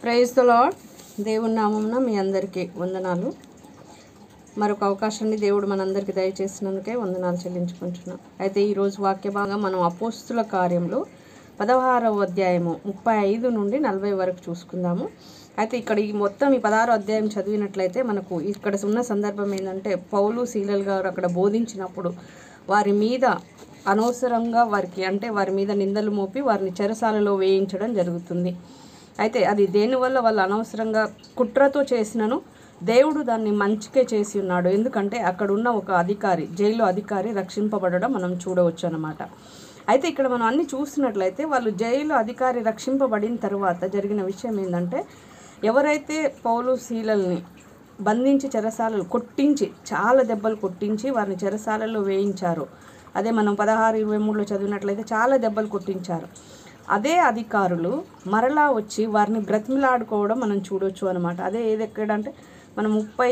praise the lord దేవుని నామమున మీ అందరికీ వందనాలు మరొక అవకాశాన్ని దేవుడు మనందరికీ దయచేసినందుకే వందనాలు చెల్లించుకుంటున్నాం అయితే ఈరోజు వాక్య భాగం మనం అపోస్తుల కార్యంలో పదహారవ అధ్యాయము ముప్పై ఐదు నుండి నలభై వరకు చూసుకుందాము అయితే ఇక్కడ ఈ మొత్తం ఈ పదహారో అధ్యాయం చదివినట్లయితే మనకు ఇక్కడ ఉన్న సందర్భం ఏంటంటే పౌలు శీలల్ గారు అక్కడ బోధించినప్పుడు వారి మీద అనవసరంగా వారికి అంటే వారి మీద నిందలు మోపి వారిని చెరసాలలో వేయించడం జరుగుతుంది అయితే అది దేనివల్ల వాళ్ళు అనవసరంగా కుట్రతో చేసినను దేవుడు దాన్ని మంచికే చేసి ఉన్నాడు ఎందుకంటే అక్కడ ఉన్న ఒక అధికారి జైలు అధికారి రక్షింపబడడం మనం చూడవచ్చు అన్నమాట అయితే ఇక్కడ మనం అన్ని చూసినట్లయితే వాళ్ళు జైలు అధికారి రక్షింపబడిన తర్వాత జరిగిన విషయం ఏంటంటే ఎవరైతే పౌలు శీలల్ని బంధించి చెరసాలలు కొట్టించి చాలా దెబ్బలు కొట్టించి వారిని చెరసాలలో వేయించారు అదే మనం పదహారు ఇరవై మూడులో చదివినట్లయితే చాలా దెబ్బలు కొట్టించారు అదే అధికారులు మరలా వచ్చి వారిని బ్రతిమిలాడుకోవడం మనం చూడొచ్చు అనమాట అదే ఏది ఎక్కడంటే మనం ముప్పై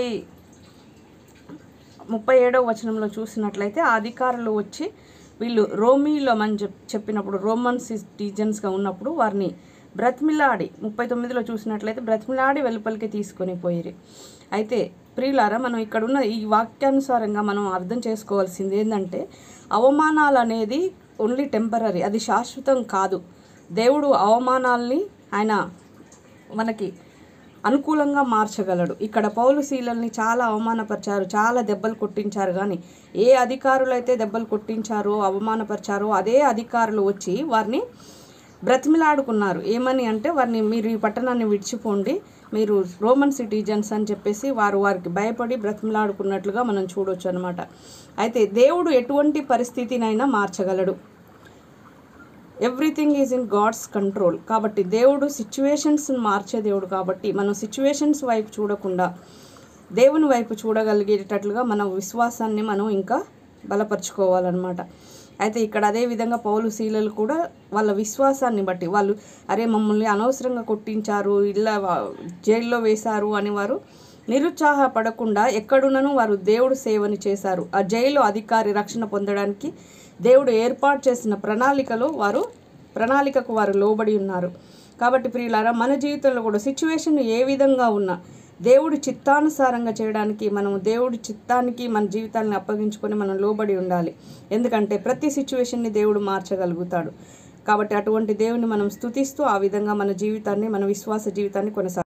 ముప్పై ఏడవ వచనంలో చూసినట్లయితే ఆ అధికారులు వచ్చి వీళ్ళు రోమీలో అని చెప్ చెప్పినప్పుడు రోమన్ సిటిజన్స్గా ఉన్నప్పుడు వారిని బ్రతిమిలాడి ముప్పై తొమ్మిదిలో చూసినట్లయితే బ్రతిమిలాడి వెలుపలికి తీసుకొని పోయిరి అయితే ప్రియులారా మనం ఇక్కడ ఉన్న ఈ వాక్యానుసారంగా మనం అర్థం చేసుకోవాల్సింది ఏంటంటే అవమానాలు అనేది ఓన్లీ టెంపరీ అది శాశ్వతం కాదు దేవుడు అవమానాల్ని ఆయన మనకి అనుకూలంగా మార్చగలడు ఇక్కడ పౌలు శీలల్ని చాలా అవమానపరిచారు చాలా దెబ్బలు కొట్టించారు కానీ ఏ అధికారులు అయితే దెబ్బలు కొట్టించారో అవమానపరిచారో అదే అధికారులు వచ్చి వారిని బ్రతిమిలాడుకున్నారు ఏమని అంటే వారిని మీరు ఈ పట్టణాన్ని విడిచిపోండి మీరు రోమన్ సిటిజన్స్ అని చెప్పేసి వారు వారికి భయపడి బ్రతిమిలాడుకున్నట్లుగా మనం చూడొచ్చు అనమాట అయితే దేవుడు ఎటువంటి పరిస్థితినైనా మార్చగలడు everything is in God's control కాబట్టి దేవుడు సిచ్యువేషన్స్ మార్చే దేవుడు కాబట్టి మనం సిచ్యువేషన్స్ వైపు చూడకుండా దేవుని వైపు చూడగలిగేటట్లుగా మన విశ్వాసాన్ని మనం ఇంకా బలపరుచుకోవాలన్నమాట అయితే ఇక్కడ అదే విధంగా పౌలు శీలలు కూడా వాళ్ళ విశ్వాసాన్ని బట్టి వాళ్ళు అరే మమ్మల్ని అనవసరంగా కొట్టించారు ఇలా జైల్లో వేశారు అని వారు నిరుత్సాహపడకుండా ఎక్కడున్నను వారు దేవుడు సేవని చేశారు ఆ జైలు అధికారి రక్షణ పొందడానికి దేవుడు ఏర్పాటు చేసిన ప్రణాళికలో వారు ప్రణాళికకు వారు లోబడి ఉన్నారు కాబట్టి ప్రియులారా మన జీవితంలో కూడా సిచ్యువేషన్ ఏ విధంగా ఉన్నా దేవుడి చిత్తానుసారంగా చేయడానికి మనం దేవుడి చిత్తానికి మన జీవితాన్ని అప్పగించుకొని మనం లోబడి ఉండాలి ఎందుకంటే ప్రతి సిచ్యువేషన్ని దేవుడు మార్చగలుగుతాడు కాబట్టి అటువంటి దేవుని మనం స్తుతిస్తూ ఆ విధంగా మన జీవితాన్ని మన విశ్వాస జీవితాన్ని కొనసాగి